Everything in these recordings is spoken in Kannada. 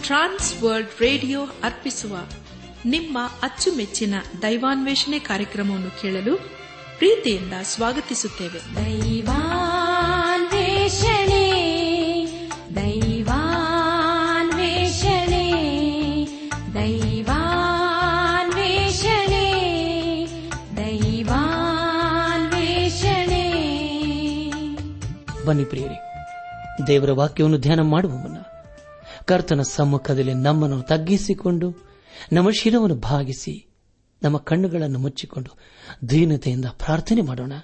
ಟ್ರಾನ್ಸ್ ವರ್ಲ್ಡ್ ರೇಡಿಯೋ ಅರ್ಪಿಸುವ ನಿಮ್ಮ ಅಚ್ಚುಮೆಚ್ಚಿನ ದೈವಾನ್ವೇಷಣೆ ಕಾರ್ಯಕ್ರಮವನ್ನು ಕೇಳಲು ಪ್ರೀತಿಯಿಂದ ಸ್ವಾಗತಿಸುತ್ತೇವೆ ದೈವಾನ್ವೇಷಣೆ ದೈವಾನ್ವೇಷಣೆ ದೈವಾನ್ವೇಷಣೆ ದೈವಾನ್ವೇಷಣೆ ಬನ್ನಿ ಪ್ರಿಯರೇ ದೇವರ ವಾಕ್ಯವನ್ನು ಧ್ಯಾನ ಮಾಡುವ ಮುನ್ನ ಕರ್ತನ ಸಮ್ಮುಖದಲ್ಲಿ ನಮ್ಮನ್ನು ತಗ್ಗಿಸಿಕೊಂಡು ನಮ್ಮ ಶಿರವನ್ನು ಭಾಗಿಸಿ ನಮ್ಮ ಕಣ್ಣುಗಳನ್ನು ಮುಚ್ಚಿಕೊಂಡು ದೀನತೆಯಿಂದ ಪ್ರಾರ್ಥನೆ ಮಾಡೋಣ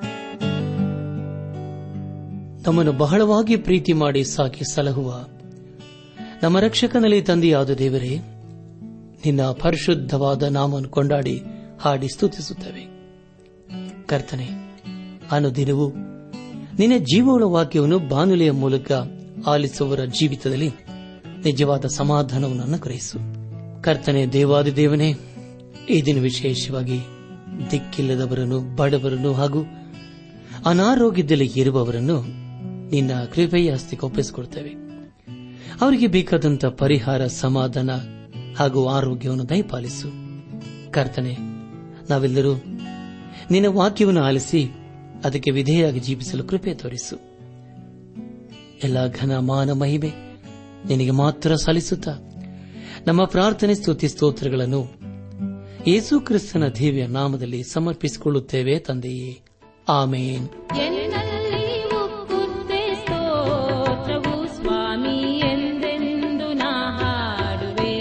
ನಮ್ಮನ್ನು ಬಹಳವಾಗಿ ಪ್ರೀತಿ ಮಾಡಿ ಸಾಕಿ ಸಲಹುವ ನಮ್ಮ ರಕ್ಷಕನಲ್ಲಿ ತಂದೆಯಾದ ದೇವರೇ ನಿನ್ನ ಪರಿಶುದ್ಧವಾದ ನಾಮವನ್ನು ಕೊಂಡಾಡಿ ಹಾಡಿ ಸ್ತುತಿಸುತ್ತೇವೆ ಕರ್ತನೆ ಅನುದಿನವೂ ನಿನ್ನ ಜೀವಗಳ ವಾಕ್ಯವನ್ನು ಬಾನುಲಿಯ ಮೂಲಕ ಆಲಿಸುವವರ ಜೀವಿತದಲ್ಲಿ ನಿಜವಾದ ಸಮಾಧಾನವನ್ನು ಅನುಗ್ರಹಿಸು ಕರ್ತನೆ ದೇವಾದಿ ದೇವನೇ ಈ ದಿನ ವಿಶೇಷವಾಗಿ ದಿಕ್ಕಿಲ್ಲದವರನ್ನು ಬಡವರನ್ನು ಹಾಗೂ ಅನಾರೋಗ್ಯದಲ್ಲಿ ಇರುವವರನ್ನು ನಿನ್ನ ಕೃಪೆಯ ಹಸ್ತಿಗೆ ಒಪ್ಪಿಸಿಕೊಡ್ತೇವೆ ಅವರಿಗೆ ಬೇಕಾದಂಥ ಪರಿಹಾರ ಸಮಾಧಾನ ಹಾಗೂ ಆರೋಗ್ಯವನ್ನು ದಯಪಾಲಿಸು ಕರ್ತನೆ ನಾವೆಲ್ಲರೂ ನಿನ್ನ ವಾಕ್ಯವನ್ನು ಆಲಿಸಿ ಅದಕ್ಕೆ ವಿಧೇಯಾಗಿ ಜೀವಿಸಲು ಕೃಪೆ ತೋರಿಸು ಎಲ್ಲ ಘನ ಮಾನ ಮಹಿಮೆ ನಿನಗೆ ಮಾತ್ರ ಸಲ್ಲಿಸುತ್ತಾ ನಮ್ಮ ಪ್ರಾರ್ಥನೆ ಸ್ತುತಿ ಸ್ತೋತ್ರಗಳನ್ನು ಯೇಸು ಕ್ರಿಸ್ತನ ದಿವ್ಯ ನಾಮದಲ್ಲಿ ಸಮರ್ಪಿಸಿಕೊಳ್ಳುತ್ತೇವೆ ತಂದೆಯೇ ಆಮೇನ್ ಎನ್ನಲ್ಲಿ ಉಕ್ಕುತ್ತೆ ಸ್ತೋತ್ರವು ಸ್ವಾಮಿ ಎಂದೆಂದು ನಾ ಹಾಡುವೆ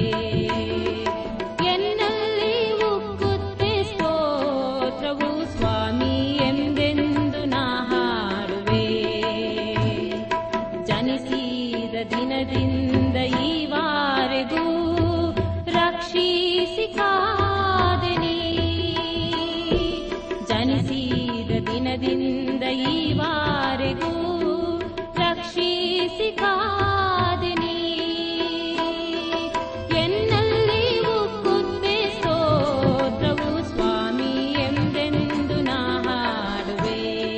ಎನ್ನಲ್ಲಿ ಉಕ್ಕುತ್ತೆ ಸ್ತೋತ್ರವು ಸ್ವಾಮಿ ಎಂದೆಂದು ನಾ ಹಾಡುವೆ ಜನಿಸಿದ ದಿನದಿಂದ ಈವಾರೆಗೂ ರಕ್ಷಿಸಿ ಕಾದೆನಿ ಜನಿಸಿದ ದಿನದಿಂದ ಈವಾರೆಗೂ ರಕ್ಷಿಸಿ ಕಾದೆನಿ ಎನ್ನಲ್ಲಿ ಉಕ್ಕುತ್ತೆ ಸ್ತೋತ್ರವು ಸ್ವಾಮಿ ಎಂದೆಂದು ನಾ ಹಾಡುವೆ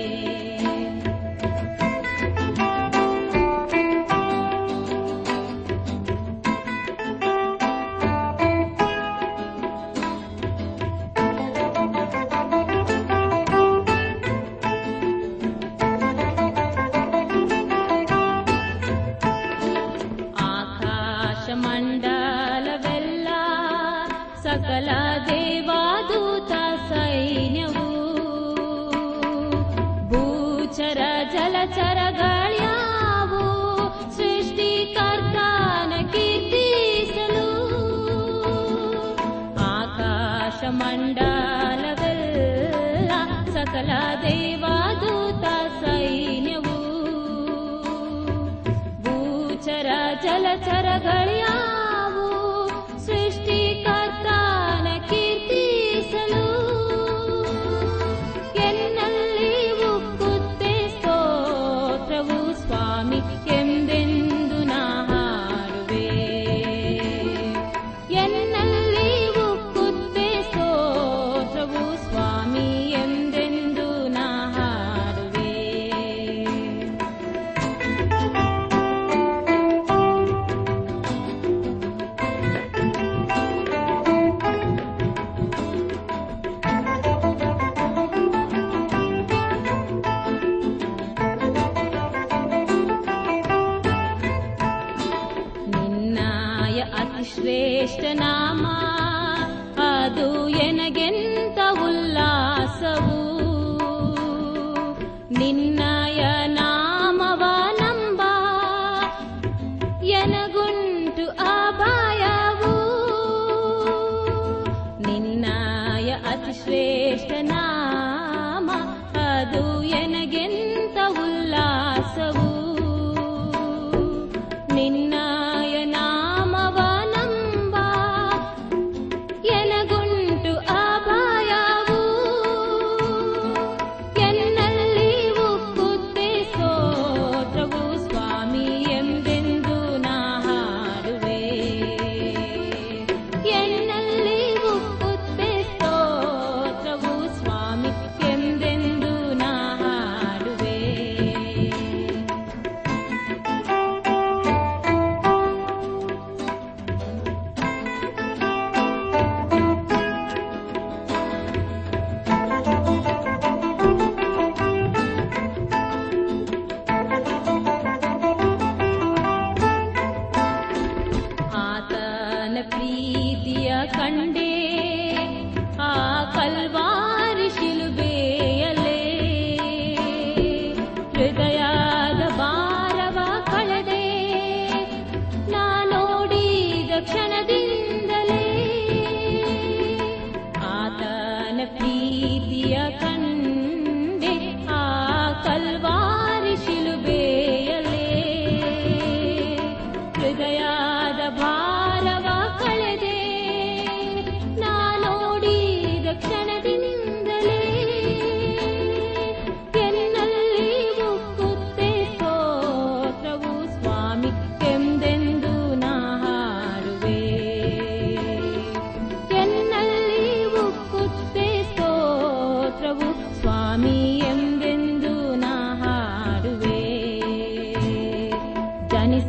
ಆಕಾಶ ಮಂಡಲವೆಲ್ಲ ಸಕಲ ದೇವಾದೂತ ಸೈನ್ಯವು ಭೂಚರ ಜಲಚರಗಳ್ಯಾವು ಸೃಷ್ಟಿಕರ್ತನ ಕೀರ್ತಿಸಲು ಆಕಾಶ ಮಂಡಲವೆಲ್ಲ ಸಕಲ ದೇವಾದೂತ ಸೈನ್ಯವು ಭೂಚರ ಜಲಚರಗಳ್ಯಾವು ಸೃಷ್ಟಿಕರ್ತನ ಕೀರ್ತಿಸಲು ಎನ್ನಲ್ಲಿ ಉಕ್ಕುತ್ತೆ ಸ್ತೋತ್ರವು ಸ್ವಾಮಿ ಎಂದೆಂದು ನಾ ಹಾಡುವೆ ಎನ್ನಲ್ಲಿ ಉಕ್ಕುತ್ತೆ ಸ್ತೋತ್ರವು ಸ್ವಾಮಿ ಎಂದೆಂದು ನಾ ಹಾಡುವೆ ನಿನ್ನಾಯ ಅತಿ ಶ್ರೇಷ್ಠ ನಾಮ ಅದು ಎನಗೆಂತ ಉಲ್ಲಾಸವು ನಿನ್ನಾಯ ನಾಮವ ನಂಬ ಎನಗುಂಟು ಅಭಯವು ನಿನ್ನಾಯ ಅತಿ ಶ್ರೇಷ್ಠ ನಾಮ ಅದು ಎನಗೆಂತ ಉಲ್ಲಾಸವು ನಿನ್ನಾಯ ನಾಮವ ನಂಬ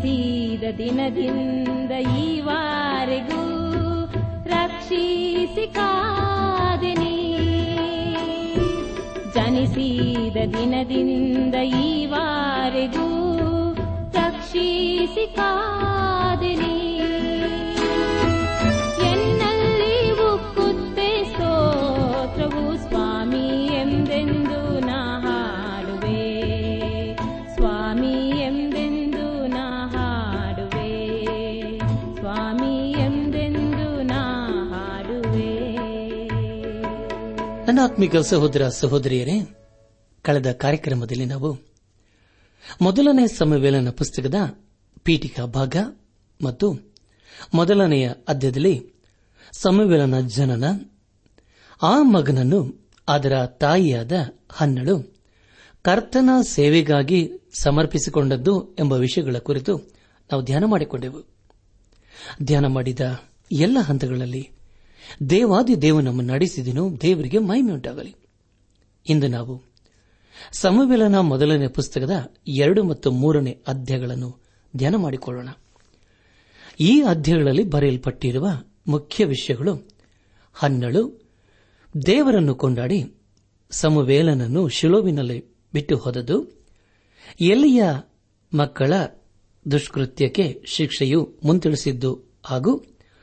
ಜನಿಸಿದ ದಿನದಿಂದ ಈವರೆಗೂ ರಕ್ಷಿಸಿ ಕಾದೆನಿ ಜನಿಸಿದ ದಿನದಿಂದ ಈವರೆಗೂ ರಕ್ಷಿಸಿ ಕಾದೆನಿ ಎನ್ನಲ್ಲಿ ಉಕ್ಕುತ್ತೆ ಸ್ತೋತ್ರವು ಸ್ವಾಮಿ ಎಂದೆಂದು ನಾ ಹಾಡುವೆ ಸ್ವಾಮಿ ಎಂದೆಂದು ನಾ ಹಾಡುವೆ ಸ್ವಾಮಿ ಎಂದೆಂದು ನಾ ಹಾಡುವೆ ನನ್ನ ಆತ್ಮಿಕ ಸಹೋದರ ಸಹೋದರಿಯರೇ ಕಳೆದ ಕಾರ್ಯಕ್ರಮದಲ್ಲಿ ನಾವು ಮೊದಲನೇ ಸಮವೇಲನ ಪುಸ್ತಕದ ಪೀಠಿಕಾ ಭಾಗ ಮತ್ತು ಮೊದಲನೆಯ ಅಧ್ಯಾಯದಲ್ಲಿ ಸಮವೇಲನ ಜನನ ಆ ಮಗನನ್ನು ಅದರ ತಾಯಿಯಾದ ಹನ್ನಳು ಕರ್ತನ ಸೇವೆಗಾಗಿ ಸಮರ್ಪಿಸಿಕೊಂಡದ್ದು ಎಂಬ ವಿಷಯಗಳ ಕುರಿತು ನಾವು ಧ್ಯಾನ ಮಾಡಿಕೊಂಡೆವು ಧ್ಯಾನ ಮಾಡಿದ ಎಲ್ಲ ಹಂತಗಳಲ್ಲಿ ದೇವಾದಿ ದೇವ ನಮ್ಮನ್ನು ನಡೆಸಿದನು ದೇವರಿಗೆ ಮಹಿಮೆ ಉಂಟಾಗಲಿ ಇಂದು ನಾವು ಸಮವೇಲನ ಮೊದಲನೇ ಪುಸ್ತಕದ ಎರಡು ಮತ್ತು ಮೂರನೇ ಅಧ್ಯಾಯಗಳನ್ನು ಧ್ಯಾನ ಮಾಡಿಕೊಳ್ಳೋಣ ಈ ಅಧ್ಯಾಯಗಳಲ್ಲಿ ಬರೆಯಲ್ಪಟ್ಟಿರುವ ಮುಖ್ಯ ವಿಷಯಗಳು ಹನ್ನಳು ದೇವರನ್ನು ಕೊಂಡಾಡಿ ಸಮವೇಲನನ್ನು ಶಿಲೋವಿನಲ್ಲಿ ಬಿಟ್ಟು ಹೋದದ್ದು ಎಲ್ಲಿಯ ಮಕ್ಕಳ ದುಷ್ಕೃತ್ಯಕ್ಕೆ ಶಿಕ್ಷೆಯು ಮುಂತಿಳಿಸಿದ್ದು ಹಾಗೂ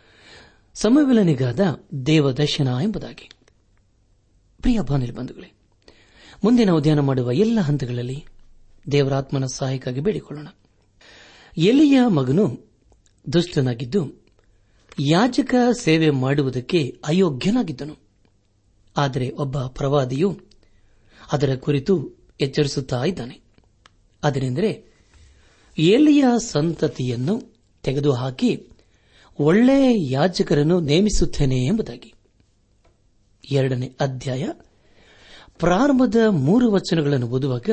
ಸಮವೇಲನಿಗಾದ ದೇವದರ್ಶನ ಎಂಬುದಾಗಿ ಪ್ರಿಯ ಬಾನಿಲ್ ಬಂಧುಗಳೇ ಮುಂದೆ ನಾವು ಧ್ಯಾನ ಮಾಡುವ ಎಲ್ಲ ಹಂತಗಳಲ್ಲಿ ದೇವರಾತ್ಮನ ಸಹಾಯಕ್ಕಾಗಿ ಬೇಡಿಕೊಳ್ಳೋಣ ಎಲಿಯ ಮಗನು ದುಷ್ಟನಾಗಿದ್ದು ಯಾಜಕ ಸೇವೆ ಮಾಡುವುದಕ್ಕೆ ಅಯೋಗ್ಯನಾಗಿದ್ದನು ಆದರೆ ಒಬ್ಬ ಪ್ರವಾದಿಯು ಅದರ ಕುರಿತು ಎಚ್ಚರಿಸುತ್ತಾ ಇದ್ದಾನೆ ಅದನೆಂದರೆ ಎಲಿಯ ಸಂತತಿಯನ್ನು ತೆಗೆದುಹಾಕಿ ಒಳ್ಳೆಯ ಯಾಜಕರನ್ನು ನೇಮಿಸುತ್ತೇನೆ ಎಂಬುದಾಗಿ ಎರಡನೇ ಅಧ್ಯಾಯ ಪ್ರಾರಂಭದ ಮೂರು ವಚನಗಳನ್ನು ಓದುವಾಗ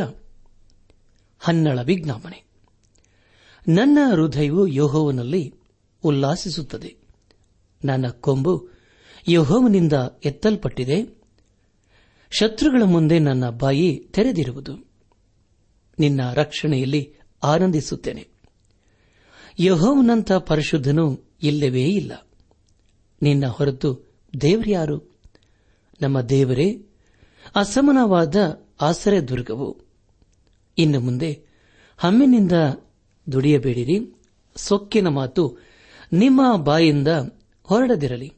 ಹನ್ನಳ ವಿಜ್ಞಾಪನೆ ನನ್ನ ಹೃದಯವು ಯಹೋವನಲ್ಲಿ ಉಲ್ಲಾಸಿಸುತ್ತದೆ ನನ್ನ ಕೊಂಬು ಯಹೋವನಿಂದ ಎತ್ತಲ್ಪಟ್ಟಿದೆ ಶತ್ರುಗಳ ಮುಂದೆ ನನ್ನ ಬಾಯಿ ತೆರೆದಿರುವುದು ನಿನ್ನ ರಕ್ಷಣೆಯಲ್ಲಿ ಆನಂದಿಸುತ್ತೇನೆ ಯಹೋವನಂತ ಪರಿಶುದ್ಧನು ಇಲ್ಲವೇ ಇಲ್ಲ ನಿನ್ನ ಹೊರತು ದೇವರ್ಯಾರು ನಮ್ಮ ದೇವರೇ ಅಸಮನವಾದ ಆಶ್ರಯ ದುರ್ಗವು ಇನ್ನು ಮುಂದೆ ಹಮ್ಮಿನಿಂದ ದುಡಿಯಬೇಡಿರಿ ಸೊಕ್ಕಿನ ಮಾತು ನಿಮ್ಮ ಬಾಯಿಂದ ಹೊರಡದಿರಲಿ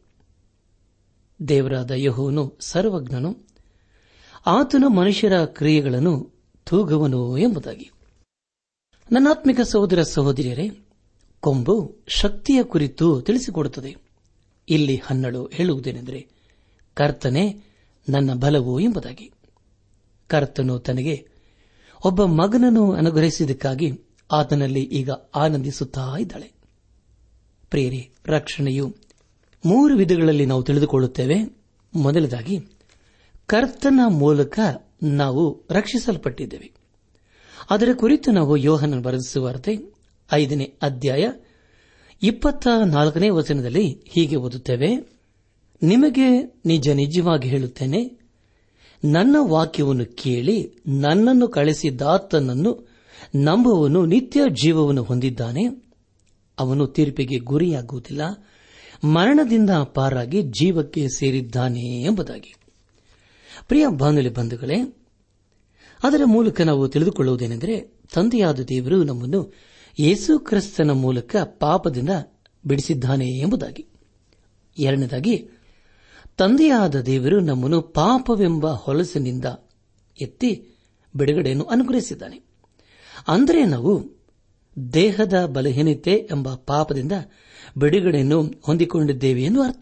ದೇವರಾದ ಯಹೋವನು ಸರ್ವಜ್ಞನು ಆತನ ಮನುಷ್ಯರ ಕ್ರಿಯೆಗಳನ್ನು ತೂಗುವನು ಎಂಬುದಾಗಿ ನನ್ನಾತ್ಮಿಕ ಸಹೋದರ ಸಹೋದರಿಯರೇ ಕೊಂಬು ಶಕ್ತಿಯ ಕುರಿತು ತಿಳಿಸಿಕೊಡುತ್ತದೆ ಇಲ್ಲಿ ಹನ್ನಳು ಹೇಳುವುದೇನೆಂದರೆ ಕರ್ತನೆ ನನ್ನ ಬಲವು ಎಂಬುದಾಗಿ ಕರ್ತನು ತನಗೆ ಒಬ್ಬ ಮಗನನ್ನು ಅನುಗ್ರಹಿಸಿದ್ದಕ್ಕಾಗಿ ಆತನಲ್ಲಿ ಈಗ ಆನಂದಿಸುತ್ತಾ ಇದ್ದಾಳೆ ಪ್ರಿಯರೇ ರಕ್ಷಣೆಯು ಮೂರು ವಿಧಗಳಲ್ಲಿ ನಾವು ತಿಳಿದುಕೊಳ್ಳುತ್ತೇವೆ ಮೊದಲದಾಗಿ ಕರ್ತನ ಮೂಲಕ ನಾವು ರಕ್ಷಿಸಲ್ಪಟ್ಟಿದ್ದೇವೆ ಅದರ ಕುರಿತು ನಾವು ಯೋಹನ ಬರೆಸುವಾರ್ತೆ ಐದನೇ ಅಧ್ಯಾಯ ಇಪ್ಪತ್ತ ನಾಲ್ಕನೇ ವಚನದಲ್ಲಿ ಹೀಗೆ ಓದುತ್ತೇವೆ ನಿಮಗೆ ನಿಜ ನಿಜವಾಗಿ ಹೇಳುತ್ತೇನೆ ನನ್ನ ವಾಕ್ಯವನ್ನು ಕೇಳಿ ನನ್ನನ್ನು ಕಳಿಸಿದಾತನನ್ನು ನಂಬುವನು ನಿತ್ಯ ಜೀವವನ್ನು ಹೊಂದಿದ್ದಾನೆ ಅವನು ತೀರ್ಪಿಗೆ ಗುರಿಯಾಗುವುದಿಲ್ಲ ಮರಣದಿಂದ ಪಾರಾಗಿ ಜೀವಕ್ಕೆ ಸೇರಿದ್ದಾನೆ ಎಂಬುದಾಗಿ ಪ್ರಿಯ ಬಾನುಲಿ ಬಂಧುಗಳೇ ಅದರ ಮೂಲಕ ನಾವು ತಿಳಿದುಕೊಳ್ಳುವುದೇನೆಂದರೆ ತಂದೆಯಾದ ದೇವರು ನಮ್ಮನ್ನು ಯೇಸು ಕ್ರಿಸ್ತನ ಮೂಲಕ ಪಾಪದಿಂದ ಬಿಡಿಸಿದ್ದಾನೆ ಎಂಬುದಾಗಿ ಎರಡನೇದಾಗಿ ತಂದೆಯಾದ ದೇವರು ನಮ್ಮನ್ನು ಪಾಪವೆಂಬ ಹೊಲಸಿನಿಂದ ಎತ್ತಿ ಬಿಡುಗಡೆಯನ್ನು ಅನುಗ್ರಹಿಸಿದ್ದಾನೆ ಅಂದರೆ ನಾವು ದೇಹದ ಬಲಹೀನತೆ ಎಂಬ ಪಾಪದಿಂದ ಬಿಡುಗಡೆಯನ್ನು ಹೊಂದಿಕೊಂಡಿದ್ದೇವೆ ಎಂದು ಅರ್ಥ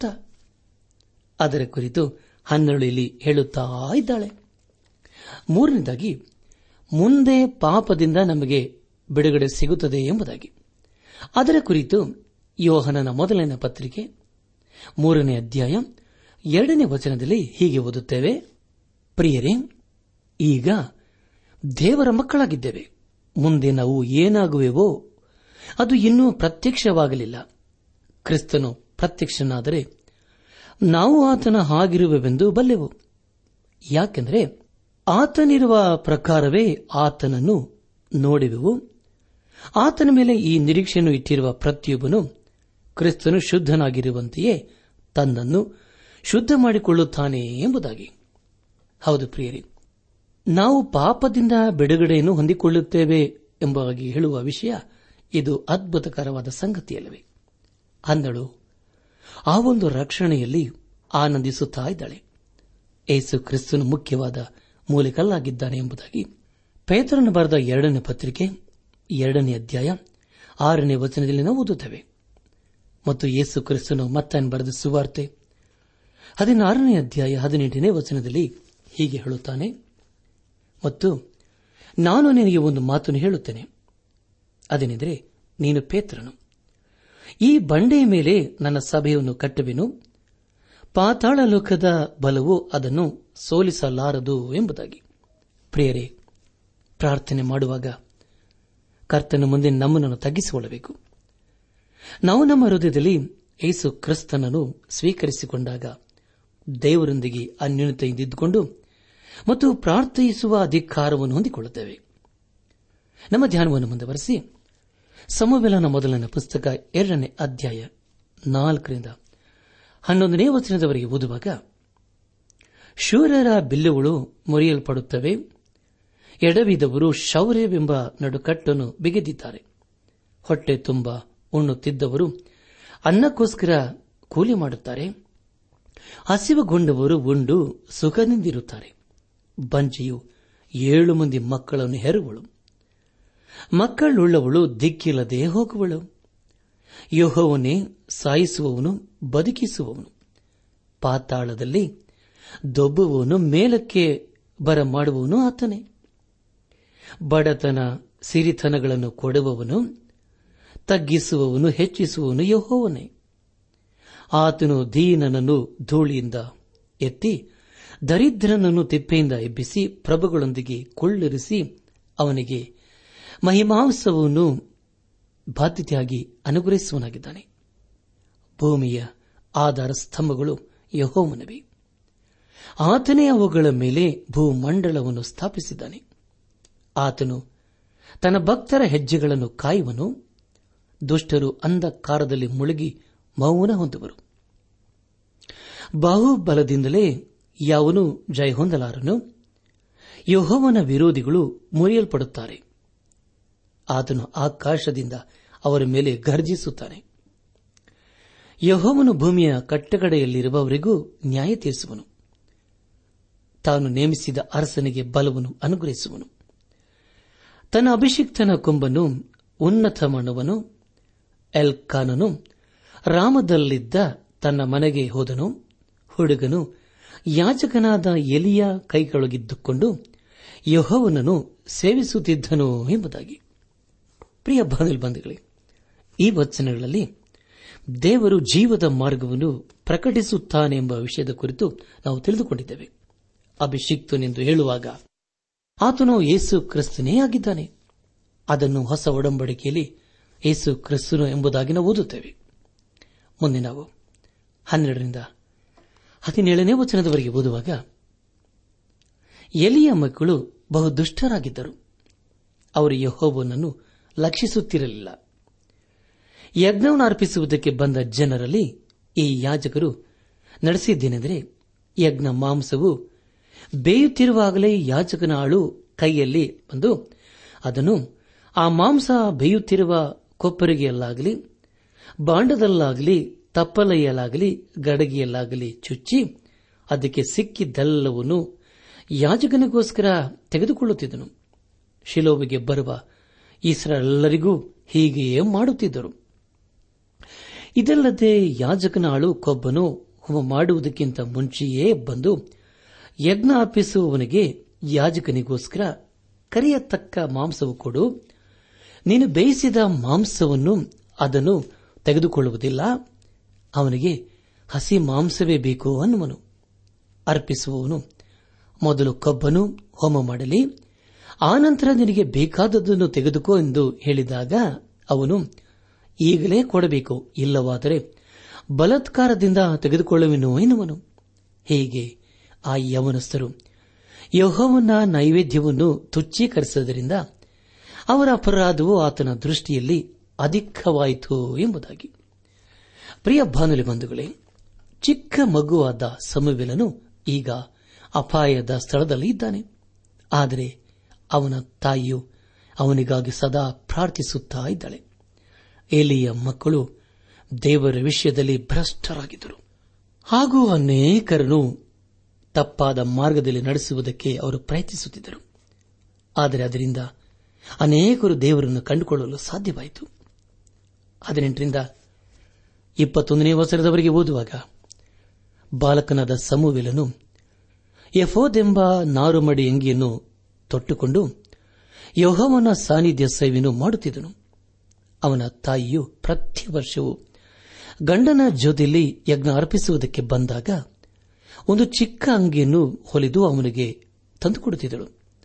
ಅದರ ಕುರಿತು ಹನ್ನೆರಡು ಇಲ್ಲಿ ಹೇಳುತ್ತಾ ಇದ್ದಾಳೆ ಮೂರನೇದಾಗಿ ಮುಂದೆ ಪಾಪದಿಂದ ನಮಗೆ ಬಿಡುಗಡೆ ಸಿಗುತ್ತದೆ ಎಂಬುದಾಗಿ ಅದರ ಕುರಿತು ಯೋಹನನ ಮೊದಲನೇ ಪತ್ರಿಕೆ ಮೂರನೇ ಅಧ್ಯಾಯ ಎರಡನೇ ವಚನದಲ್ಲಿ ಹೀಗೆ ಓದುತ್ತೇವೆ ಪ್ರಿಯರೇ ಈಗ ದೇವರ ಮಕ್ಕಳಾಗಿದ್ದೇವೆ ಮುಂದೆ ನಾವು ಏನಾಗುವೆವೋ ಅದು ಇನ್ನೂ ಪ್ರತ್ಯಕ್ಷವಾಗಲಿಲ್ಲ ಕ್ರಿಸ್ತನು ಪ್ರತ್ಯಕ್ಷನಾದರೆ ನಾವು ಆತನ ಹಾಗಿರುವೆವೆಂದು ಬಲ್ಲೆವು ಯಾಕೆಂದರೆ ಆತನಿರುವ ಪ್ರಕಾರವೇ ಆತನನ್ನು ನೋಡುವೆವು ಆತನ ಮೇಲೆ ಈ ನಿರೀಕ್ಷೆಯನ್ನು ಇಟ್ಟಿರುವ ಪ್ರತಿಯೊಬ್ಬನು ಕ್ರಿಸ್ತನು ಶುದ್ಧನಾಗಿರುವಂತೆಯೇ ತನ್ನನ್ನು ಶುದ್ಧ ಮಾಡಿಕೊಳ್ಳುತ್ತಾನೆ ಎಂಬುದಾಗಿ ಹೌದು ಪ್ರಿಯರಿ ನಾವು ಪಾಪದಿಂದ ಬಿಡುಗಡೆಯನ್ನು ಹೊಂದಿಕೊಳ್ಳುತ್ತೇವೆ ಎಂಬುದಾಗಿ ಹೇಳುವ ವಿಷಯ ಇದು ಅದ್ಭುತಕರವಾದ ಸಂಗತಿಯಲ್ಲವೇ ಅಂದಳು ಆ ಒಂದು ರಕ್ಷಣೆಯಲ್ಲಿ ಆನಂದಿಸುತ್ತಾ ಇದ್ದಾಳೆ ಏಸು ಕ್ರಿಸ್ತನು ಮುಖ್ಯವಾದ ಮೂಲಿಕಲ್ಲಾಗಿದ್ದಾನೆ ಎಂಬುದಾಗಿ ಪೇತ್ರನು ಬರೆದ ಎರಡನೇ ಪತ್ರಿಕೆ ಎರಡನೇ ಅಧ್ಯಾಯ ಆರನೇ ವಚನದಲ್ಲಿ ನಾವು ಓದುತ್ತೇವೆ ಮತ್ತು ಯೇಸು ಕ್ರಿಸ್ತನು ಮತ್ತನ್ನು ಬರೆದ ಸುವಾರ್ತೆ ಹದಿನಾರನೇ ಅಧ್ಯಾಯ ಹದಿನೆಂಟನೇ ವಚನದಲ್ಲಿ ಹೀಗೆ ಹೇಳುತ್ತಾನೆ ಮತ್ತು ನಾನು ನಿನಗೆ ಒಂದು ಮಾತನ್ನು ಹೇಳುತ್ತೇನೆ ಅದೇನೆಂದರೆ ನೀನು ಪೇತ್ರನು ಈ ಬಂಡೆಯ ಮೇಲೆ ನನ್ನ ಸಭೆಯನ್ನು ಕಟ್ಟುವೆನು ಪಾತಾಳ ಲೋಕದ ಬಲವು ಅದನ್ನು ಸೋಲಿಸಲಾರದು ಎಂಬುದಾಗಿ ಪ್ರಿಯರೇ ಪ್ರಾರ್ಥನೆ ಮಾಡುವಾಗ ಕರ್ತನ ಮುಂದೆ ನಮ್ಮನ್ನು ತಗ್ಗಿಸಿಕೊಳ್ಳಬೇಕು ನಾವು ನಮ್ಮ ಹೃದಯದಲ್ಲಿ ಯೇಸು ಕ್ರಿಸ್ತನನ್ನು ಸ್ವೀಕರಿಸಿಕೊಂಡಾಗ ದೇವರೊಂದಿಗೆ ಅನ್ಯೂನತೆಯಿಂದ ಇದ್ದುಕೊಂಡು ಮತ್ತು ಪ್ರಾರ್ಥಿಸುವ ಅಧಿಕಾರವನ್ನು ಹೊಂದಿಕೊಳ್ಳುತ್ತೇವೆ ನಮ್ಮ ಧ್ಯಾನವನ್ನು ಮುಂದುವರೆಸಿ ಸಮವೆಲನ ಮೊದಲನ ಪುಸ್ತಕ ಎರಡನೇ ಅಧ್ಯಾಯ ನಾಲ್ಕರಿಂದ ಹನ್ನೊಂದನೇ ವಚನದವರೆಗೆ ಓದುವಾಗ ಶೂರರ ಬಿಲ್ಲುಗಳು ಮುರಿಯಲ್ಪಡುತ್ತವೆ ಎಡವಿದವರು ಶೌರ್ಯವೆಂಬ ನಡುಕಟ್ಟನ್ನು ಬಿಗಿದಿದ್ದಾರೆ ಹೊಟ್ಟೆ ತುಂಬ ಉಣ್ಣುತ್ತಿದ್ದವರು ಅನ್ನಕ್ಕೋಸ್ಕರ ಕೂಲಿ ಮಾಡುತ್ತಾರೆ ಹಸಿವುಗೊಂಡವರು ಉಂಡು ಸುಖದಿಂದಿರುತ್ತಾರೆ ಬಂಜೆಯು ಏಳು ಮಂದಿ ಮಕ್ಕಳನ್ನು ಹೆರುವಳು ಮಕ್ಕಳುಳ್ಳವಳು ದಿಕ್ಕಿಲ್ಲದೆ ಹೋಗುವಳು ಯೋಹವನ್ನೇ ಸಾಯಿಸುವವನು ಬದುಕಿಸುವವನು ಪಾತಾಳದಲ್ಲಿ ದೊಬ್ಬುವವನು ಮೇಲಕ್ಕೆ ಬರಮಾಡುವವನು ಆತನೇ ಬಡತನ ಸಿರಿತನಗಳನ್ನು ಕೊಡುವವನು ತಗ್ಗಿಸುವವನು ಹೆಚ್ಚಿಸುವವನು ಯಹೋವನೇ ಆತನು ದೀನನನ್ನು ಧೂಳಿಯಿಂದ ಎತ್ತಿ ದರಿದ್ರನನ್ನು ತಿಪ್ಪೆಯಿಂದ ಎಬ್ಬಿಸಿ ಪ್ರಭುಗಳೊಂದಿಗೆ ಕೊಳ್ಳಿರಿಸಿ ಅವನಿಗೆ ಮಹಿಮಾಂಸವನ್ನು ಬಾಧ್ಯತೆಯಾಗಿ ಅನುಗ್ರಹಿಸುವನಾಗಿದ್ದಾನೆ ಭೂಮಿಯ ಆಧಾರ ಸ್ತಂಭಗಳು ಯಹೋಮನವಿ ಆತನೇ ಅವುಗಳ ಮೇಲೆ ಭೂಮಂಡಲವನ್ನು ಸ್ಥಾಪಿಸಿದ್ದಾನೆ ಆತನು ತನ್ನ ಭಕ್ತರ ಹೆಜ್ಜೆಗಳನ್ನು ಕಾಯುವನು ದುಷ್ಟರು ಅಂಧಕಾರದಲ್ಲಿ ಮುಳುಗಿ ಮೌನ ಹೊಂದುವರು ಬಾಹುಬಲದಿಂದಲೇ ಯಾವನು ಜಯ ಹೊಂದಲಾರನು ಯಹೋವನ ವಿರೋಧಿಗಳು ಮುರಿಯಲ್ಪಡುತ್ತಾರೆ ಆತನು ಆಕಾಶದಿಂದ ಅವರ ಮೇಲೆ ಗರ್ಜಿಸುತ್ತಾನೆ ಯಹೋವನು ಭೂಮಿಯ ಕಟ್ಟಗಡೆಯಲ್ಲಿರುವವರಿಗೂ ನ್ಯಾಯ ತೀರಿಸುವನು ತಾನು ನೇಮಿಸಿದ ಅರಸನಿಗೆ ಬಲವನ್ನು ಅನುಗ್ರಹಿಸುವನು ತನ್ನ ಅಭಿಷಿಕ್ತನ ಕೊಂಬನ್ನು ಉನ್ನತ ಮಾಡುವನು ಎಲ್ಕಾನನು ರಾಮದಲ್ಲಿದ್ದ ತನ್ನ ಮನೆಗೆ ಹೋದನು ಹುಡುಗನು ಯಾಜಕನಾದ ಎಲಿಯ ಕೈಗೊಳಗಿದ್ದುಕೊಂಡು ಯಹೋವನನ್ನು ಸೇವಿಸುತ್ತಿದ್ದನು ಎಂಬುದಾಗಿ ಪ್ರಿಯ ಬಂಧುಗಳೇ ಈ ವಚನಗಳಲ್ಲಿ ದೇವರು ಜೀವದ ಮಾರ್ಗವನ್ನು ಪ್ರಕಟಿಸುತ್ತಾನೆ ಎಂಬ ವಿಷಯದ ಕುರಿತು ನಾವು ತಿಳಿದುಕೊಂಡಿದ್ದೇವೆ ಅಭಿಷಿಕ್ತನೆಂದು ಹೇಳುವಾಗ ಆತನು ಯೇಸು ಕ್ರಿಸ್ತನೇ ಆಗಿದ್ದಾನೆ ಅದನ್ನು ಹೊಸ ಒಡಂಬಡಿಕೆಯಲ್ಲಿ ಯೇಸು ಕ್ರಿಸ್ತನು ಎಂಬುದಾಗಿ ನಾವು ಓದುತ್ತೇವೆ ಮುಂದೆ ನಾವು ಹನ್ನೆರಡರಿಂದ ಹದಿನೇಳನೇ ವಚನದವರೆಗೆ ಓದುವಾಗ ಎಲಿಯ ಮಕ್ಕಳು ಬಹು ದುಷ್ಟರಾಗಿದ್ದರು ಅವರು ಯಹೋವನನ್ನು ಲಕ್ಷಿಸುತ್ತಿರಲಿಲ್ಲ ಯಜ್ಞವನ್ನು ಅರ್ಪಿಸುವುದಕ್ಕೆ ಬಂದ ಜನರಲ್ಲಿ ಈ ಯಾಜಕರು ನಡೆಸಿದ್ದೇನೆಂದರೆ ಯಜ್ಞ ಮಾಂಸವು ಬೇಯುತ್ತಿರುವಾಗಲೇ ಯಾಜಕನ ಆಳು ಕೈಯಲ್ಲಿ ಬಂದು ಅದನ್ನು ಆ ಮಾಂಸ ಬೇಯುತ್ತಿರುವ ಕೊಪ್ಪರಿಗೆಯಲ್ಲಾಗಲಿ ಬಾಂಡದಲ್ಲಾಗಲಿ ತಪ್ಪಲೆಯಲ್ಲಾಗಲಿ ಗಡಗಿಯಲ್ಲಾಗಲಿ ಚುಚ್ಚಿ ಅದಕ್ಕೆ ಸಿಕ್ಕಿದ್ದೆಲ್ಲವನ್ನು ಯಾಜಕನಿಗೋಸ್ಕರ ತೆಗೆದುಕೊಳ್ಳುತ್ತಿದ್ದನು ಶಿಲೋವಿಗೆ ಬರುವ ಇಸ್ರೆಲ್ಲರಿಗೂ ಹೀಗೆಯೇ ಮಾಡುತ್ತಿದ್ದರು ಇದಲ್ಲದೆ ಯಾಜಕನ ಆಳು ಕೊಬ್ಬನು ಹೋಮ ಮಾಡುವುದಕ್ಕಿಂತ ಮುಂಚೆಯೇ ಬಂದು ಯಜ್ಞ ಅರ್ಪಿಸುವವನಿಗೆ ಯಾಜಕನಿಗೋಸ್ಕರ ಕರೆಯತಕ್ಕ ಮಾಂಸವು ಕೊಡು ನೀನು ಬೇಯಿಸಿದ ಮಾಂಸವನ್ನು ಅದನ್ನು ತೆಗೆದುಕೊಳ್ಳುವುದಿಲ್ಲ ಅವನಿಗೆ ಹಸಿ ಮಾಂಸವೇ ಬೇಕು ಅನ್ನುವನು ಅರ್ಪಿಸುವವನು ಮೊದಲು ಕಬ್ಬನು ಹೋಮ ಮಾಡಲಿ ಆನಂತರ ನಿನಗೆ ಬೇಕಾದದ್ದನ್ನು ತೆಗೆದುಕೋ ಎಂದು ಹೇಳಿದಾಗ ಅವನು ಈಗಲೇ ಕೊಡಬೇಕು ಇಲ್ಲವಾದರೆ ಬಲಾತ್ಕಾರದಿಂದ ತೆಗೆದುಕೊಳ್ಳುವೆನು ಎನ್ನುವನು ಹೀಗೆ ಆ ಯವನಸ್ಥರು ಯಹೋವನ ನೈವೇದ್ಯವನ್ನು ತುಚ್ಛೀಕರಿಸುವುದರಿಂದ ಅವರ ಅಪರಾಧವು ಆತನ ದೃಷ್ಟಿಯಲ್ಲಿ ಅಧಿಕವಾಯಿತು ಎಂಬುದಾಗಿ ಪ್ರಿಯ ಬಾನುಲಿ ಬಂಧುಗಳೇ ಚಿಕ್ಕ ಮಗುವಾದ ಸಮುವೆಲನು ಈಗ ಅಪಾಯದ ಸ್ಥಳದಲ್ಲಿ ಇದ್ದಾನೆ ಆದರೆ ಅವನ ತಾಯಿಯು ಅವನಿಗಾಗಿ ಸದಾ ಪ್ರಾರ್ಥಿಸುತ್ತಾ ಇದ್ದಾಳೆ ಎಲಿಯ ಮಕ್ಕಳು ದೇವರ ವಿಷಯದಲ್ಲಿ ಭ್ರಷ್ಟರಾಗಿದ್ದರು ಹಾಗೂ ಅನೇಕರನ್ನು ತಪ್ಪಾದ ಮಾರ್ಗದಲ್ಲಿ ನಡೆಸುವುದಕ್ಕೆ ಅವರು ಪ್ರಯತ್ನಿಸುತ್ತಿದ್ದರು ಆದರೆ ಅದರಿಂದ ಅನೇಕರು ದೇವರನ್ನು ಕಂಡುಕೊಳ್ಳಲು ಸಾಧ್ಯವಾಯಿತು ಹದಿನೆಂಟರಿಂದ ಇಪ್ಪತ್ತೊಂದನೇ ವಸರದವರೆಗೆ ಓದುವಾಗ ಬಾಲಕನಾದ ಸಮುವೆಲನು ಯಫೋದೆಂಬ ನಾರುಮಡಿ ಅಂಗಿಯನ್ನು ತೊಟ್ಟುಕೊಂಡು ಯೋಹವನ ಸಾನ್ನಿಧ್ಯ ಸೇವೆಯನ್ನು ಮಾಡುತ್ತಿದ್ದನು ಅವನ ತಾಯಿಯು ಪ್ರತಿ ವರ್ಷವೂ ಗಂಡನ ಜೊತೆಯಲ್ಲಿ ಯಜ್ಞ ಅರ್ಪಿಸುವುದಕ್ಕೆ ಬಂದಾಗ ಒಂದು ಚಿಕ್ಕ ಅಂಗಿಯನ್ನು ಹೊಲಿದು ಅವನಿಗೆ ತಂದುಕೊಡುತ್ತಿದ್ದಳು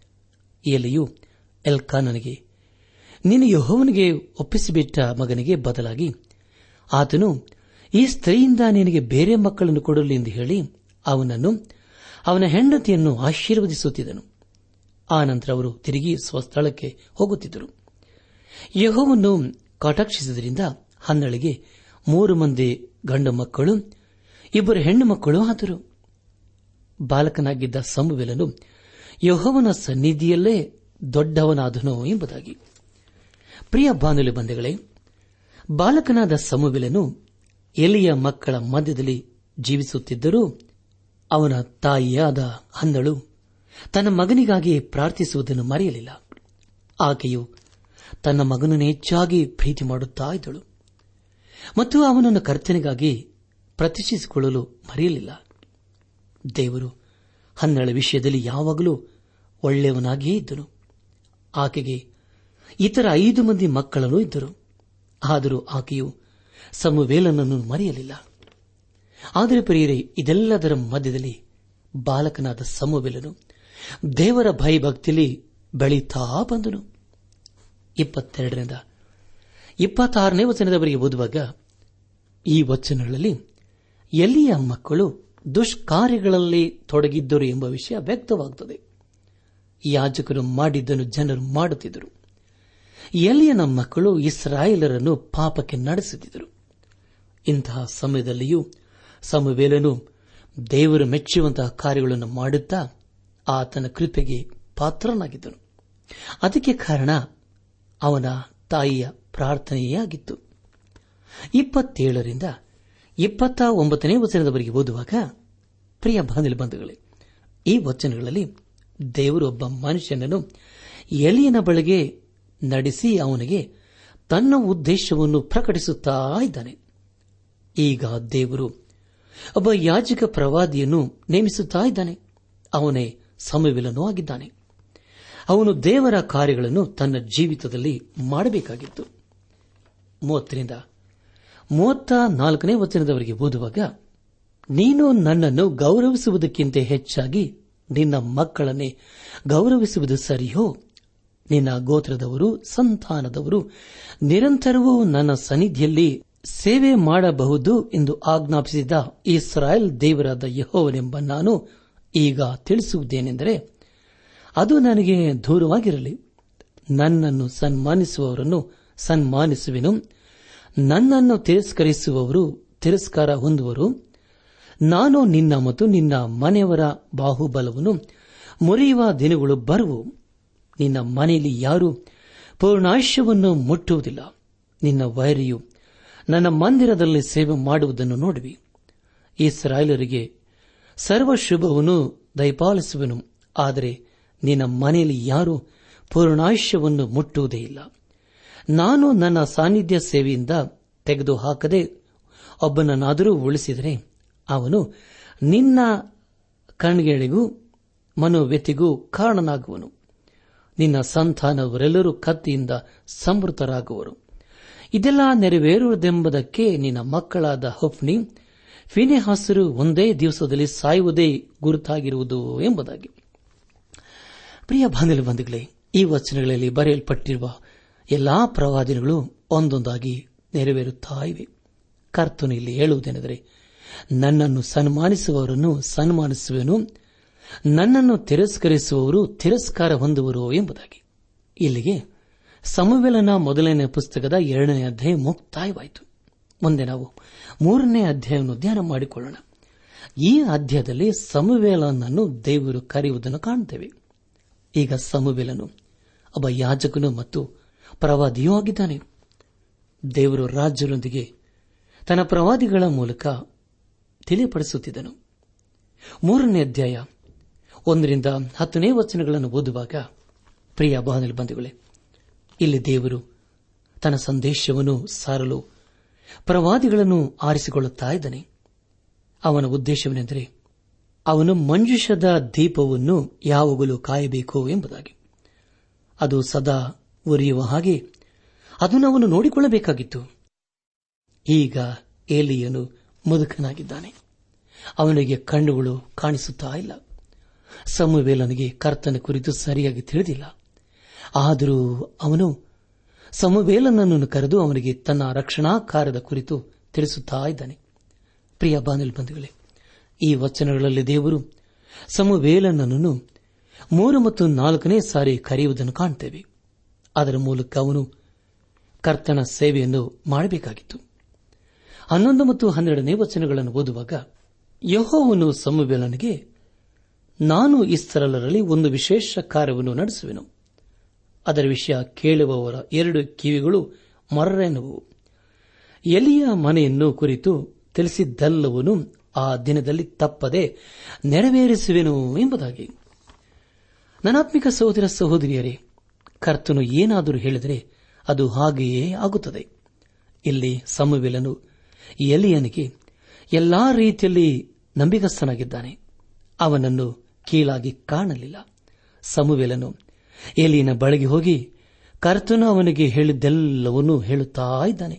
ಎಲೆಯು ಎಲ್ಕಾನನಿಗೆ ನೀನು ಯಹೋವನಿಗೆ ಒಪ್ಪಿಸಿಬಿಟ್ಟ ಮಗನಿಗೆ ಬದಲಾಗಿ ಆತನು ಈ ಸ್ತ್ರೀಯಿಂದ ನಿನಗೆ ಬೇರೆ ಮಕ್ಕಳನ್ನು ಕೊಡಲಿ ಎಂದು ಹೇಳಿ ಅವನನ್ನು ಅವನ ಹೆಂಡತಿಯನ್ನು ಆಶೀರ್ವದಿಸುತ್ತಿದ್ದನು ಆನಂತರ ಅವರು ತಿರುಗಿ ಸ್ವಸ್ಥಳಕ್ಕೆ ಹೋಗುತ್ತಿದ್ದರು ಯಹೋವನ್ನು ಕಟಾಕ್ಷಿಸಿದ್ರಿಂದ ಹನ್ನಳಿಗೆ ಮೂರು ಮಂದಿ ಗಂಡು ಮಕ್ಕಳು ಇಬ್ಬರು ಹೆಣ್ಣು ಮಕ್ಕಳು ಆದರು ಬಾಲಕನಾಗಿದ್ದ ಸಮುವೆಲನು ಯಹೋವನ ಸನ್ನಿಧಿಯಲ್ಲೇ ದೊಡ್ಡವನಾದನೋ ಎಂಬುದಾಗಿ ಪ್ರಿಯ ಬಾನುಲಿ ಬಂಧುಗಳೇ ಬಾಲಕನಾದ ಸಮುವೆಲನು ಎಲಿಯ ಮಕ್ಕಳ ಮಧ್ಯದಲ್ಲಿ ಜೀವಿಸುತ್ತಿದ್ದರೂ ಅವನ ತಾಯಿಯಾದ ಹನ್ನಳು ತನ್ನ ಮಗನಿಗಾಗಿ ಪ್ರಾರ್ಥಿಸುವುದನ್ನು ಮರೆಯಲಿಲ್ಲ ಆಕೆಯು ತನ್ನ ಮಗನನ್ನು ಹೆಚ್ಚಾಗಿ ಪ್ರೀತಿ ಮಾಡುತ್ತಾ ಇದ್ದಳು ಮತ್ತು ಅವನನ್ನು ಕರ್ತನಿಗಾಗಿ ಪ್ರತಿಷ್ಠಿಸಿಕೊಳ್ಳಲು ಮರೆಯಲಿಲ್ಲ ದೇವರು ಹನ್ನಳ ವಿಷಯದಲ್ಲಿ ಯಾವಾಗಲೂ ಒಳ್ಳೆಯವನಾಗಿಯೇ ಇದ್ದನು ಆಕೆಗೆ ಇತರ ಐದು ಮಂದಿ ಮಕ್ಕಳನ್ನು ಇದ್ದರು ಆದರೂ ಆಕೆಯು ಸಮುವೇಲನನ್ನು ಮರೆಯಲಿಲ್ಲ ಆದರೆ ಪ್ರಿಯರೇ ಇದೆಲ್ಲದರ ಮಧ್ಯದಲ್ಲಿ ಬಾಲಕನಾದ ಸಮುವೇಲನು ದೇವರ ಭಯಭಕ್ತಿಯಲ್ಲಿ ಬೆಳೀತಾ ಬಂದನು ಇಪ್ಪತ್ತೆರಡರಿಂದ ಇಪ್ಪತ್ತಾರನೇ ವಚನದವರೆಗೆ ಓದುವಾಗ ಈ ವಚನಗಳಲ್ಲಿ ಎಲ್ಲಿಯ ಮಕ್ಕಳು ದುಷ್ಕಾರ್ಯಗಳಲ್ಲಿ ತೊಡಗಿದ್ದರು ಎಂಬ ವಿಷಯ ವ್ಯಕ್ತವಾಗುತ್ತದೆ ಯಾಜಕರು ಮಾಡಿದ್ದನ್ನು ಜನರು ಮಾಡುತ್ತಿದ್ದರು ಎಲಿಯನ ಮಕ್ಕಳು ಇಸ್ರಾಯೇಲರನ್ನು ಪಾಪಕ್ಕೆ ನಡೆಸುತ್ತಿದ್ದರು ಇಂತಹ ಸಮಯದಲ್ಲಿಯೂ ಸಮವೇಲನು ದೇವರು ಮೆಚ್ಚುವಂತಹ ಕಾರ್ಯಗಳನ್ನು ಮಾಡುತ್ತಾ ಆತನ ಕೃಪೆಗೆ ಪಾತ್ರನಾಗಿದ್ದನು ಅದಕ್ಕೆ ಕಾರಣ ಅವನ ತಾಯಿಯ ಪ್ರಾರ್ಥನೆಯೇ ಆಗಿತ್ತು ಇಪ್ಪತ್ತೇಳರಿಂದ ಇಪ್ಪತ್ತ ಒಂಬತ್ತನೇ ವಚನದವರೆಗೆ ಓದುವಾಗ ಪ್ರಿಯ ಬಾಂಧವ ಬಂಧುಗಳೇ ಈ ವಚನಗಳಲ್ಲಿ ದೇವರು ಒಬ್ಬ ಮನುಷ್ಯನನ್ನು ಎಲಿಯನ ಬಳಿಗೆ ನಡೆಸಿ ಅವನಿಗೆ ತನ್ನ ಉದ್ದೇಶವನ್ನು ಪ್ರಕಟಿಸುತ್ತಾ ಇದ್ದಾನೆ ಈಗ ದೇವರು ಒಬ್ಬ ಯಾಜಕ ಪ್ರವಾದಿಯನ್ನು ನೇಮಿಸುತ್ತಾ ಇದ್ದಾನೆ ಅವನೇ ಸಮವಿಲನೂ ಆಗಿದ್ದಾನೆ ಅವನು ದೇವರ ಕಾರ್ಯಗಳನ್ನು ತನ್ನ ಜೀವಿತದಲ್ಲಿ ಮಾಡಬೇಕಾಗಿತ್ತು ಮೂವತ್ತರಿಂದ ಮೂವತ್ತ ನಾಲ್ಕನೇ ವಚನದವರೆಗೆ ಓದುವಾಗ ನೀನು ನನ್ನನ್ನು ಗೌರವಿಸುವುದಕ್ಕಿಂತ ಹೆಚ್ಚಾಗಿ ನಿನ್ನ ಮಕ್ಕಳನ್ನೇ ಗೌರವಿಸುವುದು ಸರಿಯೋ ನಿನ್ನ ಗೋತ್ರದವರು ಸಂತಾನದವರು ನಿರಂತರವೂ ನನ್ನ ಸನ್ನಿಧಿಯಲ್ಲಿ ಸೇವೆ ಮಾಡಬಹುದು ಎಂದು ಆಜ್ಞಾಪಿಸಿದ ಇಸ್ರಾಯೇಲ್ ದೇವರಾದ ಯಹೋವನೆಂಬ ನಾನು ಈಗ ತಿಳಿಸುವುದೇನೆಂದರೆ ಅದು ನನಗೆ ದೂರವಾಗಿರಲಿ ನನ್ನನ್ನು ಸನ್ಮಾನಿಸುವವರನ್ನು ಸನ್ಮಾನಿಸುವೆನು ನನ್ನನ್ನು ತಿರಸ್ಕರಿಸುವವರು ತಿರಸ್ಕಾರ ಹೊಂದುವರು ನಾನು ನಿನ್ನ ಮತ್ತು ನಿನ್ನ ಮನೆಯವರ ಬಾಹುಬಲವನ್ನು ಮುರಿಯುವ ದಿನಗಳು ಬರುವು ನಿನ್ನ ಮನೆಯಲ್ಲಿ ಯಾರೂ ಪೂರ್ಣಾಶ್ಯವನ್ನು ಮುಟ್ಟುವುದಿಲ್ಲ ನಿನ್ನ ವೈರಿಯು ನನ್ನ ಮಂದಿರದಲ್ಲಿ ಸೇವೆ ಮಾಡುವುದನ್ನು ನೋಡುವಿ ಇಸ್ರಾಯೇಲರಿಗೆ ಸರ್ವ ಶುಭವನ್ನು ದಯಪಾಲಿಸುವೆನು ಆದರೆ ನಿನ್ನ ಮನೆಯಲ್ಲಿ ಯಾರೂ ಪೂರ್ಣಾಯುಷ್ಯವನ್ನು ಮುಟ್ಟುವುದೇ ಇಲ್ಲ ನಾನು ನನ್ನ ಸಾನ್ನಿಧ್ಯ ಸೇವೆಯಿಂದ ತೆಗೆದುಹಾಕದೆ ಒಬ್ಬನನ್ನಾದರೂ ಉಳಿಸಿದರೆ ಅವನು ನಿನ್ನ ಕಣ್ಗೆಳಿಗೂ ಮನೋವ್ಯತಿಗೂ ಕಾರಣನಾಗುವನು ನಿನ್ನ ಸಂತಾನವರೆಲ್ಲರೂ ಕತ್ತಿಯಿಂದ ಸಮೃತರಾಗುವರು ಇದೆಲ್ಲ ನೆರವೇರುವುದೆಂಬುದಕ್ಕೆ ನಿನ್ನ ಮಕ್ಕಳಾದ ಹೊಫ್ನಿ ಫಿನೆಹಾಸರು ಒಂದೇ ದಿವಸದಲ್ಲಿ ಸಾಯುವುದೇ ಗುರುತಾಗಿರುವುದು ಎಂಬುದಾಗಿ ಪ್ರಿಯ ಬಾಂಧವ್ಯ ಬಂಧುಗಳೇ ಈ ವಚನಗಳಲ್ಲಿ ಬರೆಯಲ್ಪಟ್ಟಿರುವ ಎಲ್ಲಾ ಪ್ರವಾದನೆಗಳು ಒಂದೊಂದಾಗಿ ನೆರವೇರುತ್ತಾ ಇವೆ ಕರ್ತನು ಇಲ್ಲಿ ಹೇಳುವುದೇನೆಂದರೆ ನನ್ನನ್ನು ಸನ್ಮಾನಿಸುವವರನ್ನು ಸನ್ಮಾನಿಸುವೆನು ನನ್ನನ್ನು ತಿರಸ್ಕರಿಸುವವರು ತಿರಸ್ಕಾರ ಹೊಂದುವರು ಎಂಬುದಾಗಿ ಇಲ್ಲಿಗೆ ಸಮುವೆಲನ ಮೊದಲನೇ ಪುಸ್ತಕದ ಎರಡನೇ ಅಧ್ಯಾಯ ಮುಕ್ತಾಯವಾಯಿತು ಮುಂದೆ ನಾವು ಮೂರನೇ ಅಧ್ಯಾಯವನ್ನು ಧ್ಯಾನ ಮಾಡಿಕೊಳ್ಳೋಣ ಈ ಅಧ್ಯಾಯದಲ್ಲಿ ಸಮುವೇಲನನ್ನು ದೇವರು ಕರೆಯುವುದನ್ನು ಕಾಣುತ್ತೇವೆ ಈಗ ಸಮುವೇಲನು ಒಬ್ಬ ಯಾಜಕನು ಮತ್ತು ಪ್ರವಾದಿಯೂ ಆಗಿದ್ದಾನೆ ದೇವರು ರಾಜ್ಯರೊಂದಿಗೆ ತನ್ನ ಪ್ರವಾದಿಗಳ ಮೂಲಕ ತಿಳಿಯಪಡಿಸುತ್ತಿದ್ದನು ಮೂರನೇ ಅಧ್ಯಾಯ ಒಂದರಿಂದ ಹತ್ತನೇ ವಚನಗಳನ್ನು ಓದುವಾಗ ಪ್ರಿಯ ಬಾನಲಿ ಬಂಧುಗಳೇ ಇಲ್ಲಿ ದೇವರು ತನ್ನ ಸಂದೇಶವನ್ನು ಸಾರಲು ಪ್ರವಾದಿಗಳನ್ನು ಆರಿಸಿಕೊಳ್ಳುತ್ತಾ ಇದ್ದಾನೆ ಅವನ ಉದ್ದೇಶವೇನೆಂದರೆ ಅವನು ಮಂಜುಷದ ದೀಪವನ್ನು ಯಾವಾಗಲೂ ಕಾಯಬೇಕು ಎಂಬುದಾಗಿ ಅದು ಸದಾ ಉರಿಯುವ ಹಾಗೆ ಅದನ್ನು ಅವನು ನೋಡಿಕೊಳ್ಳಬೇಕಾಗಿತ್ತು ಈಗ ಏಲಿಯನು ಮುದುಕನಾಗಿದ್ದಾನೆ ಅವನಿಗೆ ಕಣ್ಣುಗಳು ಕಾಣಿಸುತ್ತಾ ಇಲ್ಲ ಸಮುವೇಲನಿಗೆ ಕರ್ತನ ಕುರಿತು ಸರಿಯಾಗಿ ತಿಳಿದಿಲ್ಲ ಆದರೂ ಅವನು ಸಮುವೇಲನನ್ನು ಕರೆದು ಅವನಿಗೆ ತನ್ನ ರಕ್ಷಣಾ ಕಾರ್ಯದ ಕುರಿತು ತಿಳಿಸುತ್ತಾ ಇದ್ದಾನೆ ಪ್ರಿಯ ಬಾನಿಲ್ ಬಂಧುಗಳೇ ಈ ವಚನಗಳಲ್ಲಿ ದೇವರು ಸಮುವೇಲನನ್ನು ಮೂರು ಮತ್ತು ನಾಲ್ಕನೇ ಸಾರಿ ಕರೆಯುವುದನ್ನು ಕಾಣುತ್ತೇವೆ ಅದರ ಮೂಲಕ ಅವನು ಕರ್ತನ ಸೇವೆಯನ್ನು ಮಾಡಬೇಕಾಗಿತ್ತು ಹನ್ನೊಂದು ಮತ್ತು ಹನ್ನೆರಡನೇ ವಚನಗಳನ್ನು ಓದುವಾಗ ಯಹೋವನು ಸಮುವೇಲನಿಗೆ ನಾನು ಇಸ್ತರಲರಲ್ಲಿ ಒಂದು ವಿಶೇಷ ಕಾರ್ಯವನ್ನು ನಡೆಸುವೆನು ಅದರ ವಿಷಯ ಕೇಳುವವರ ಎರಡು ಕಿವಿಗಳು ಮರರೆನ್ನುವು ಎಲಿಯ ಮನೆಯನ್ನು ಕುರಿತು ತಿಳಿಸಿದ್ದೆಲ್ಲವನು ಆ ದಿನದಲ್ಲಿ ತಪ್ಪದೆ ನೆರವೇರಿಸುವೆನು ಎಂಬುದಾಗಿ ನನಾತ್ಮಿಕ ಸಹೋದರ ಸಹೋದರಿಯರೇ ಕರ್ತನು ಏನಾದರೂ ಹೇಳಿದರೆ ಅದು ಹಾಗೆಯೇ ಆಗುತ್ತದೆ ಇಲ್ಲಿ ಸಮುವೆಲನು ಎಲಿಯನಿಗೆ ಎಲ್ಲಾ ರೀತಿಯಲ್ಲಿ ನಂಬಿಗಸ್ತನಾಗಿದ್ದಾನೆ ಅವನನ್ನು ಕೀಳಾಗಿ ಕಾಣಲಿಲ್ಲ ಸಮುವೆಲನು ಎಲಿಯನ ಬಳಿಗೆ ಹೋಗಿ ಕರ್ತನು ಅವನಿಗೆ ಹೇಳಿದ್ದೆಲ್ಲವನ್ನೂ ಹೇಳುತ್ತಾ ಇದ್ದಾನೆ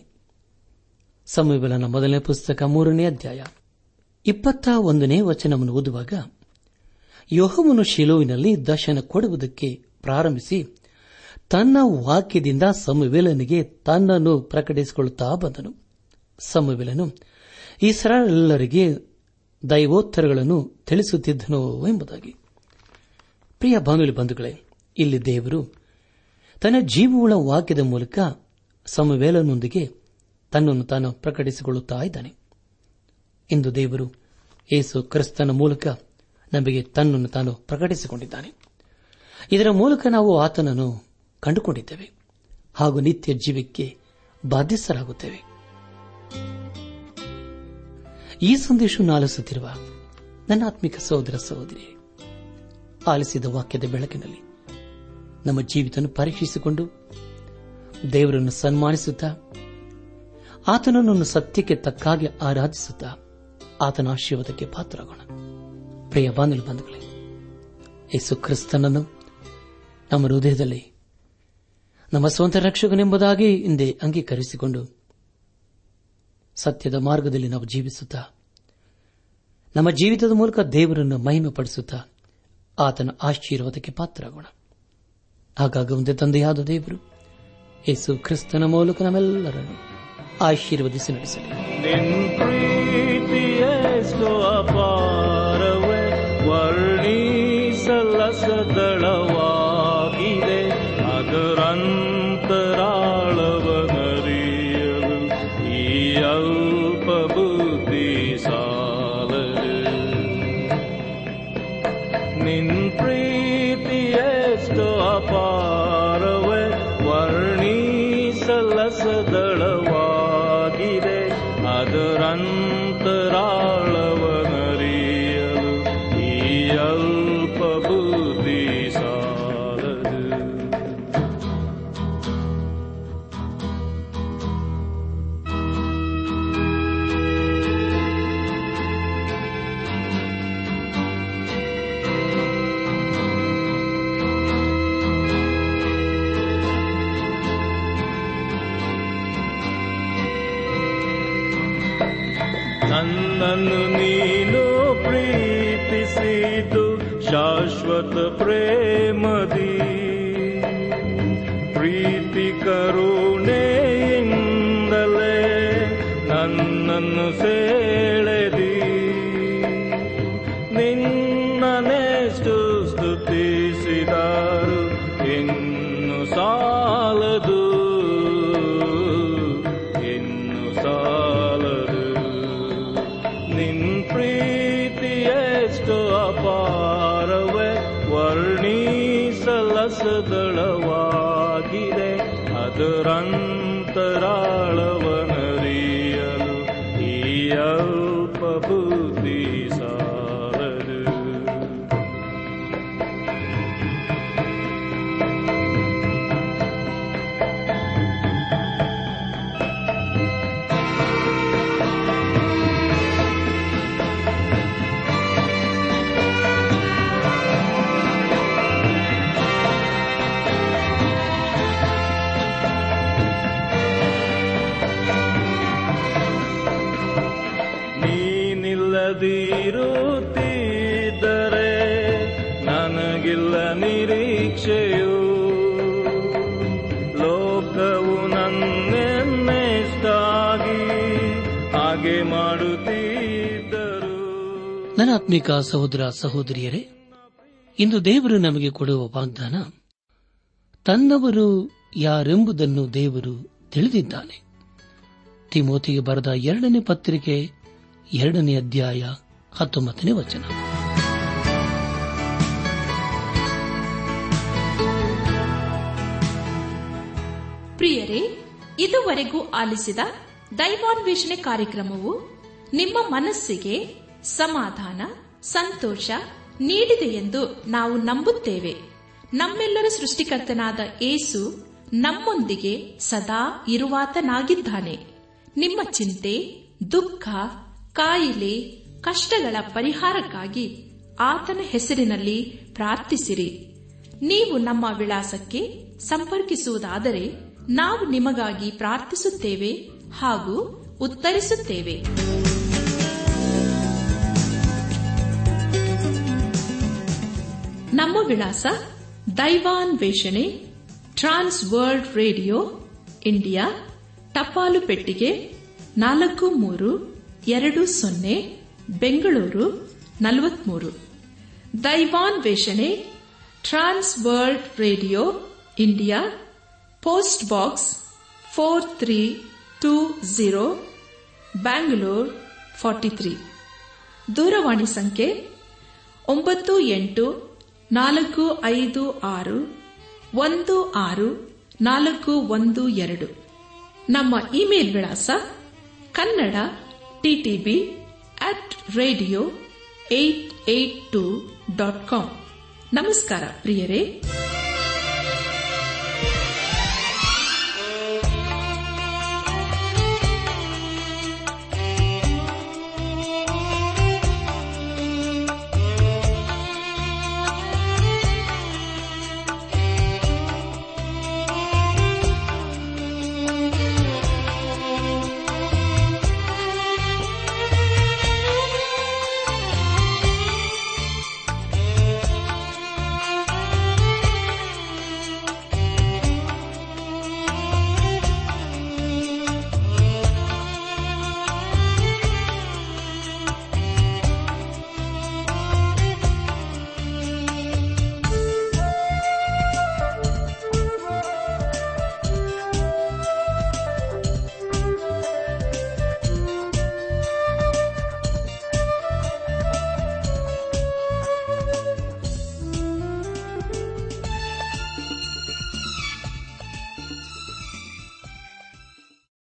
ಸಮುವೆಲನ ಮೊದಲನೇ ಪುಸ್ತಕ ಮೂರನೇ ಅಧ್ಯಾಯ ಇಪ್ಪತ್ತ ಒಂದನೇ ವಚನವನ್ನು ಓದುವಾಗ ಯೋಹವನು ಶಿಲೋವಿನಲ್ಲಿ ದರ್ಶನ ಕೊಡುವುದಕ್ಕೆ ಪ್ರಾರಂಭಿಸಿ ತನ್ನ ವಾಕ್ಯದಿಂದ ಸಮುವೇಲನಿಗೆ ತನ್ನನ್ನು ಪ್ರಕಟಿಸಿಕೊಳ್ಳುತ್ತಾ ಬಂದನು ಸಮುವೇಲನು ಇಸ್ರಾಯೆಲ್ಲರಿಗೆ ದೈವೋತ್ತರಗಳನ್ನು ತಿಳಿಸುತ್ತಿದ್ದನು ಎಂಬುದಾಗಿ ಪ್ರಿಯ ಬಾನುಲಿ ಬಂಧುಗಳೇ ಇಲ್ಲಿ ದೇವರು ತನ್ನ ಜೀವವುಳ ವಾಕ್ಯದ ಮೂಲಕ ಸಮವೇಲನೊಂದಿಗೆ ತನ್ನನ್ನು ತಾನು ಪ್ರಕಟಿಸಿಕೊಳ್ಳುತ್ತಾ ಇದ್ದಾನೆ ಇಂದು ದೇವರು ಯೇಸು ಕ್ರಿಸ್ತನ ಮೂಲಕ ನಮಗೆ ತನ್ನನ್ನು ತಾನು ಪ್ರಕಟಿಸಿಕೊಂಡಿದ್ದಾನೆ ಇದರ ಮೂಲಕ ನಾವು ಆತನನ್ನು ಕಂಡುಕೊಂಡಿದ್ದೇವೆ ಹಾಗೂ ನಿತ್ಯ ಜೀವಕ್ಕೆ ಬಾಧ್ಯಸ್ಥರಾಗುತ್ತೇವೆ ಈ ಸಂದೇಶವನ್ನು ಆಲಿಸುತ್ತಿರುವ ನನ್ನ ಆತ್ಮಿಕ ಸಹೋದರ ಸಹೋದರಿ ಆಲಿಸಿದ ವಾಕ್ಯದ ಬೆಳಕಿನಲ್ಲಿ ನಮ್ಮ ಜೀವಿತವನ್ನು ಪರೀಕ್ಷಿಸಿಕೊಂಡು ದೇವರನ್ನು ಸನ್ಮಾನಿಸುತ್ತಾ ಆತನನ್ನು ಸತ್ಯಕ್ಕೆ ತಕ್ಕಾಗಿ ಆರಾಧಿಸುತ್ತಾ ಆತನ ಆಶೀರ್ವಾದಕ್ಕೆ ಪಾತ್ರರಾಗೋಣ ಪ್ರಿಯ ಬಾಂಧವ ಬಂಧುಗಳೇ ಯೇಸು ಕ್ರಿಸ್ತನನ್ನು ನಮ್ಮ ಹೃದಯದಲ್ಲಿ ನಮ್ಮ ಸ್ವಂತ ರಕ್ಷಕನೆಂಬುದಾಗಿ ಹಿಂದೆ ಅಂಗೀಕರಿಸಿಕೊಂಡು ಸತ್ಯದ ಮಾರ್ಗದಲ್ಲಿ ನಾವು ಜೀವಿಸುತ್ತಾ ನಮ್ಮ ಜೀವಿತದ ಮೂಲಕ ದೇವರನ್ನು ಮಹಿಮೆಪಡಿಸುತ್ತಾ ಆತನ ಆಶೀರ್ವಾದಕ್ಕೆ ಪಾತ್ರರಾಗೋಣ ಆಗಾಗ ಒಂದೇ ತಂದೆಯಾದ ದೇವರು ಯೇಸು ಕ್ರಿಸ್ತನ ಮೂಲಕ ನಮ್ಮೆಲ್ಲರನ್ನು ಆಶೀರ್ವದಿಸಿ ನಡೆಸಲಿ ನಿನ್ ಪ್ರೀತಿಯೆಷ್ಟು ಅಪಾರವೇ ವರ್ಣಿಸಲಸದಳವಾಗಿದೆ ಅದರಂತರಾಳವನರಿಯಲು ಈ ಅಲ್ಪ ಬುದ್ಧಿ ಸಾಲದು ನಿನ್ ಪ್ರೀತಿಯೆಷ್ಟು ಅಪಾರವೇ ವರ್ಣಿಸಲಸದಳವಾಗಿದೆ ಅದರಂತರಾಳವನರಿಯಲು ಈ ಅಲ್ಪ ಬುದ್ಧಿ ಸಾಲದು ನನ್ನನ್ನು ನೀನು ಪ್ರೀತಿಸಿದ್ದು ಶಾಶ್ವತ ಪ್ರೇಮದಿ ಪ್ರೀತಿ ಕರುಣೆಯಿಂದಲೇ ನನ್ನನ್ನು ಸೆಳೆದಿ ನಿನ್ನನೆಷ್ಟು ಸ್ತುತಿಸಿದರು ಇನ್ನು ಸಾಲದು ಅಂತರಾಳವನರಿಯಲು ಈ ಅಲ್ಪ ಬುದ್ಧಿ ಸಾಲದು ನೀನಿಲ್ಲದಿರುತ್ತಿದ್ದರೆ ನನಗಿಲ್ಲ ನಿರೀಕ್ಷೆಯು ಲೋಕವು ನನ್ನೆನ್ನೆಷ್ಟಾಗಿ ಹಾಗೆ ಮಾಡುತ್ತಿದ್ದರು ನನ್ನ ಆತ್ಮಿಕ ಸಹೋದರ ಸಹೋದರಿಯರೇ ಇಂದು ದೇವರು ನಮಗೆ ಕೊಡುವ ವಾಗ್ದಾನ ತನ್ನವರು ಯಾರೆಂಬುದನ್ನು ದೇವರು ತಿಳಿದಿದ್ದಾನೆ ತಿಮೋತಿಗೆ ಬರೆದ ಎರಡನೇ ಪತ್ರಿಕೆ ಎರಡನೇ ಅಧ್ಯಾಯ ಹತ್ತೊಂಬತ್ತನೇ ವಚನ ಪ್ರಿಯರೇ ಇದುವರೆಗೂ ಆಲಿಸಿದ ದೈವಾನ್ವೇಷಣೆ ಕಾರ್ಯಕ್ರಮವು ನಿಮ್ಮ ಮನಸ್ಸಿಗೆ ಸಮಾಧಾನ ಸಂತೋಷ ನೀಡಿದೆ ಎಂದು ನಾವು ನಂಬುತ್ತೇವೆ ನಮ್ಮೆಲ್ಲರ ಸೃಷ್ಟಿಕರ್ತನಾದ ಏಸು ನಮ್ಮೊಂದಿಗೆ ಸದಾ ಇರುವಾತನಾಗಿದ್ದಾನೆ ನಿಮ್ಮ ಚಿಂತೆ ದುಃಖ ಕಾಯಿಲೆ ಕಷ್ಟಗಳ ಪರಿಹಾರಕ್ಕಾಗಿ ಆತನ ಹೆಸರಿನಲ್ಲಿ ಪ್ರಾರ್ಥಿಸಿರಿ ನೀವು ನಮ್ಮ ವಿಳಾಸಕ್ಕೆ ಸಂಪರ್ಕಿಸುವುದಾದರೆ ನಾವು ನಿಮಗಾಗಿ ಪ್ರಾರ್ಥಿಸುತ್ತೇವೆ ಹಾಗೂ ಉತ್ತರಿಸುತ್ತೇವೆ ನಮ್ಮ ವಿಳಾಸ ದೈವಾನ್ ವೇಷಣೆ ಟ್ರಾನ್ಸ್ ವರ್ಲ್ಡ್ ರೇಡಿಯೋ ಇಂಡಿಯಾ ಟಪಾಲು ಪೆಟ್ಟಿಗೆ ನಾಲ್ಕು ಮೂರು ಎರಡು ಸೊನ್ನೆ ಬೆಂಗಳೂರು ನಲವತ್ಮೂರು ದೈವಾನ್ ವೇಷಣೆ Trans World Radio India post box four three two zero Bangalore forty three ದೂರವಾಣಿ ಸಂಖ್ಯೆ ಒಂಬತ್ತು ಎಂಟು ನಾಲ್ಕು ಐದು ಆರು ಒಂದು ಆರು ನಾಲ್ಕು ಒಂದು ಎರಡು ನಮ್ಮ ಇಮೇಲ್ ವಿಳಾಸ Kannada TTB at radio eight eight two dot com ನಮಸ್ಕಾರ ಪ್ರಿಯರೇ